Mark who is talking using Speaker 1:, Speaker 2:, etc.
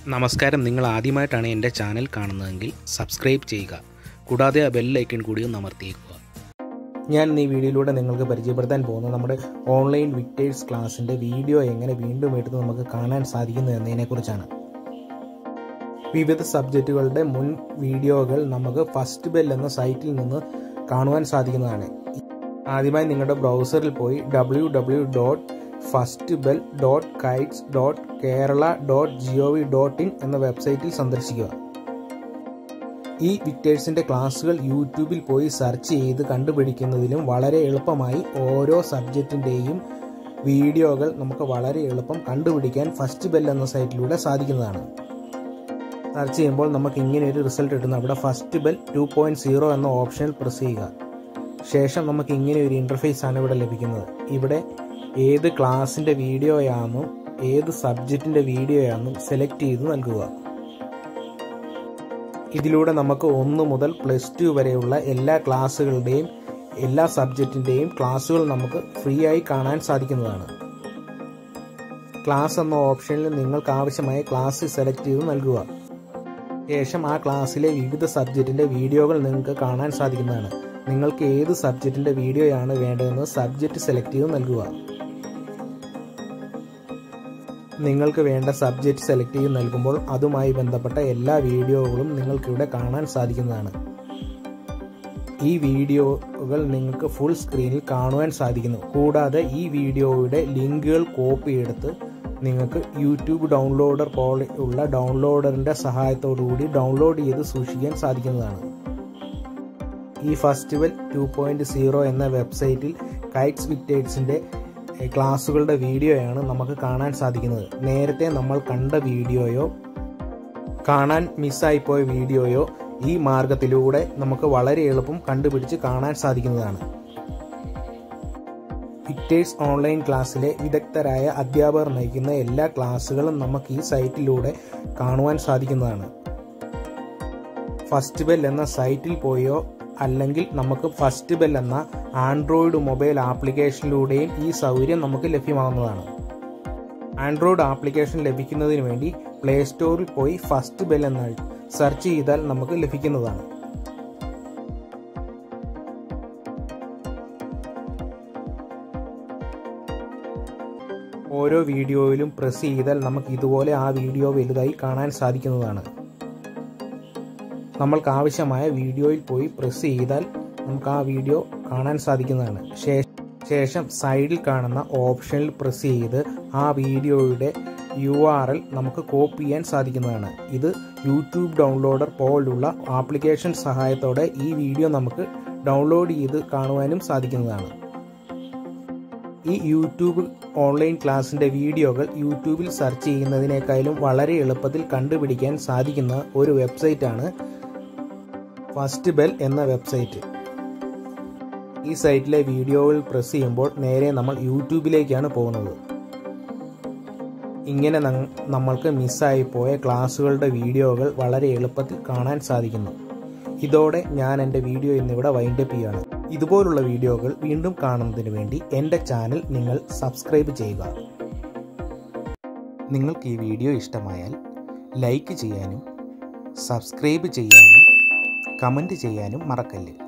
Speaker 1: നമസ്കാരം നിങ്ങൾ ആദ്യമായിട്ടാണ് എൻ്റെ ചാനൽ കാണുന്നതെങ്കിൽ സബ്സ്ക്രൈബ് ചെയ്യുക കൂടാതെ ആ ബെല്ലൈക്കൺ കൂടിയും അമർത്തിയേക്കുക ഞാൻ ഇന്ന് ഈ വീഡിയോയിലൂടെ നിങ്ങൾക്ക് പരിചയപ്പെടുത്താൻ പോകുന്നത് നമ്മുടെ ഓൺലൈൻ വിക്ടേഴ്സ് ക്ലാസ്സിൻ്റെ വീഡിയോ എങ്ങനെ വീണ്ടും എടുത്ത് നമുക്ക് കാണാൻ സാധിക്കുന്നു എന്നതിനെക്കുറിച്ചാണ് വിവിധ സബ്ജക്റ്റുകളുടെ മുൻ വീഡിയോകൾ നമുക്ക് ഫസ്റ്റ് ബെൽ എന്ന സൈറ്റിൽ നിന്ന് കാണുവാൻ സാധിക്കുന്നതാണ് ആദ്യമായി നിങ്ങളുടെ ബ്രൗസറിൽ പോയി W W dot First Bell dot kites dot Kerala dot G O V dot in എന്ന വെബ്സൈറ്റിൽ സന്ദർശിക്കുക ഈ വിക്ടേഴ്സിൻ്റെ ക്ലാസ്സുകൾ യൂട്യൂബിൽ പോയി സെർച്ച് ചെയ്ത് കണ്ടുപിടിക്കുന്നതിലും വളരെ എളുപ്പമായി ഓരോ സബ്ജക്റ്റിൻ്റെയും വീഡിയോകൾ നമുക്ക് വളരെ എളുപ്പം കണ്ടുപിടിക്കാൻ ഫസ്റ്റ് ബെൽ എന്ന സൈറ്റിലൂടെ സാധിക്കുന്നതാണ് സെർച്ച് ചെയ്യുമ്പോൾ നമുക്ക് ഇങ്ങനെ ഒരു റിസൾട്ട് കിട്ടുന്നു അവിടെ First Bell two point zero എന്ന ഓപ്ഷനിൽ പ്രസ് ചെയ്യുക ശേഷം നമുക്ക് ഇങ്ങനെ ഒരു ഇൻ്റർഫേസ് ആണ് ഇവിടെ ലഭിക്കുന്നത് ഇവിടെ ഏത് ക്ലാസ്സിൻ്റെ വീഡിയോയാണെന്നും ഏത് സബ്ജക്റ്റിൻ്റെ വീഡിയോയാണെന്നും സെലക്ട് ചെയ്ത് നൽകുക ഇതിലൂടെ നമുക്ക് ഒന്ന് മുതൽ പ്ലസ് ടു വരെയുള്ള എല്ലാ ക്ലാസ്സുകളുടെയും എല്ലാ സബ്ജക്റ്റിൻ്റെയും ക്ലാസ്സുകൾ നമുക്ക് ഫ്രീ ആയി കാണാൻ സാധിക്കുന്നതാണ് ക്ലാസ് എന്ന ഓപ്ഷനിൽ നിങ്ങൾക്ക് ആവശ്യമായ ക്ലാസ് സെലക്ട് ചെയ്ത് നൽകുക ശേഷം ആ ക്ലാസ്സിലെ വിവിധ സബ്ജക്റ്റിൻ്റെ വീഡിയോകൾ നിങ്ങൾക്ക് കാണാൻ സാധിക്കുന്നതാണ് നിങ്ങൾക്ക് ഏത് സബ്ജക്റ്റിൻ്റെ വീഡിയോയാണ് വേണ്ടതെന്ന് സബ്ജക്റ്റ് സെലക്ട് ചെയ്ത് നൽകുക നിങ്ങൾക്ക് വേണ്ട സബ്ജക്റ്റ് സെലക്ട് ചെയ്ത് നൽകുമ്പോൾ അതുമായി ബന്ധപ്പെട്ട എല്ലാ വീഡിയോകളും നിങ്ങൾക്കിവിടെ കാണാൻ സാധിക്കുന്നതാണ് ഈ വീഡിയോകൾ നിങ്ങൾക്ക് ഫുൾ സ്ക്രീനിൽ കാണുവാൻ സാധിക്കുന്നു കൂടാതെ ഈ വീഡിയോയുടെ ലിങ്കുകൾ കോപ്പി എടുത്ത് നിങ്ങൾക്ക് യൂട്യൂബ് ഡൗൺലോഡർ പോലെയുള്ള ഡൗൺലോഡറിൻ്റെ സഹായത്തോടുകൂടി ഡൗൺലോഡ് ചെയ്ത് സൂക്ഷിക്കാൻ സാധിക്കുന്നതാണ് ഈ ഫെസ്റ്റിവൽ ടു പോയിൻറ്റ് സീറോ എന്ന വെബ്സൈറ്റിൽ കൈറ്റ്സ് വിക്ടേഴ്സിൻ്റെ ക്ലാസ്സുകളുടെ വീഡിയോയാണ് നമുക്ക് കാണാൻ സാധിക്കുന്നത് നേരത്തെ നമ്മൾ കണ്ട വീഡിയോയോ കാണാൻ മിസ്സായിപ്പോയ വീഡിയോയോ ഈ മാർഗത്തിലൂടെ നമുക്ക് വളരെ എളുപ്പം കണ്ടുപിടിച്ച് കാണാൻ സാധിക്കുന്നതാണ് വിക്ടേഴ്സ് ഓൺലൈൻ ക്ലാസ്സിലെ വിദഗ്ധരായ അധ്യാപകർ നയിക്കുന്ന എല്ലാ ക്ലാസ്സുകളും നമുക്ക് ഈ സൈറ്റിലൂടെ കാണുവാൻ സാധിക്കുന്നതാണ് ഫസ്റ്റ് ബെൽ എന്ന സൈറ്റിൽ പോയോ അല്ലെങ്കിൽ നമുക്ക് ഫസ്റ്റ് ബെൽ എന്ന ആൻഡ്രോയിഡ് മൊബൈൽ ആപ്ലിക്കേഷനിലൂടെയും ഈ സൗകര്യം നമുക്ക് ലഭ്യമാകുന്നതാണ് ആൻഡ്രോയിഡ് ആപ്ലിക്കേഷൻ ലഭിക്കുന്നതിന് വേണ്ടി പ്ലേ സ്റ്റോറിൽ പോയി ഫസ്റ്റ് ബെൽ എന്ന് സെർച്ച് ചെയ്താൽ നമുക്ക് ലഭിക്കുന്നതാണ് ഓരോ വീഡിയോയിലും പ്രസ് ചെയ്താൽ നമുക്ക് ഇതുപോലെ ആ വീഡിയോ വലുതായി കാണാൻ സാധിക്കുന്നതാണ് നമ്മൾക്ക് ആവശ്യമായ വീഡിയോയിൽ പോയി പ്രസ് ചെയ്താൽ നമുക്ക് ആ വീഡിയോ കാണാൻ സാധിക്കുന്നതാണ് ശേഷം സൈഡിൽ കാണുന്ന ഓപ്ഷനിൽ പ്രസ് ചെയ്ത് ആ വീഡിയോയുടെ യു ആർ എൽ നമുക്ക് കോപ്പി ചെയ്യാൻ സാധിക്കുന്നതാണ് ഇത് യൂട്യൂബ് ഡൗൺലോഡർ പോലുള്ള ആപ്ലിക്കേഷൻ സഹായത്തോടെ ഈ വീഡിയോ നമുക്ക് ഡൗൺലോഡ് ചെയ്ത് കാണുവാനും സാധിക്കുന്നതാണ് ഈ യൂട്യൂബ് ഓൺലൈൻ ക്ലാസ്സിൻ്റെ വീഡിയോകൾ യൂട്യൂബിൽ സെർച്ച് ചെയ്യുന്നതിനേക്കാളും വളരെ എളുപ്പത്തിൽ കണ്ടുപിടിക്കാൻ സാധിക്കുന്ന ഒരു വെബ്സൈറ്റാണ് ഫസ്റ്റ് ബെൽ എന്ന വെബ്സൈറ്റ് ഈ സൈറ്റിലെ വീഡിയോകൾ പ്രസ് ചെയ്യുമ്പോൾ നേരെ നമ്മൾ യൂട്യൂബിലേക്കാണ് പോകുന്നത് ഇങ്ങനെ നമ്മൾക്ക് മിസ്സായി പോയ ക്ലാസ്സുകളുടെ വീഡിയോകൾ വളരെ എളുപ്പത്തിൽ കാണാൻ സാധിക്കുന്നു ഇതോടെ ഞാൻ എൻ്റെ വീഡിയോ ഇന്നിവിടെ വൈൻഡപ്പ് ചെയ്യുകയാണ് ഇതുപോലുള്ള വീഡിയോകൾ വീണ്ടും കാണുന്നതിന് വേണ്ടി എൻ്റെ ചാനൽ നിങ്ങൾ സബ്സ്ക്രൈബ് ചെയ്യുക നിങ്ങൾക്ക് ഈ വീഡിയോ ഇഷ്ടമായാൽ ലൈക്ക് ചെയ്യാനും സബ്സ്ക്രൈബ് ചെയ്യാനും കമൻറ്റ് ചെയ്യാനും മറക്കല്ല്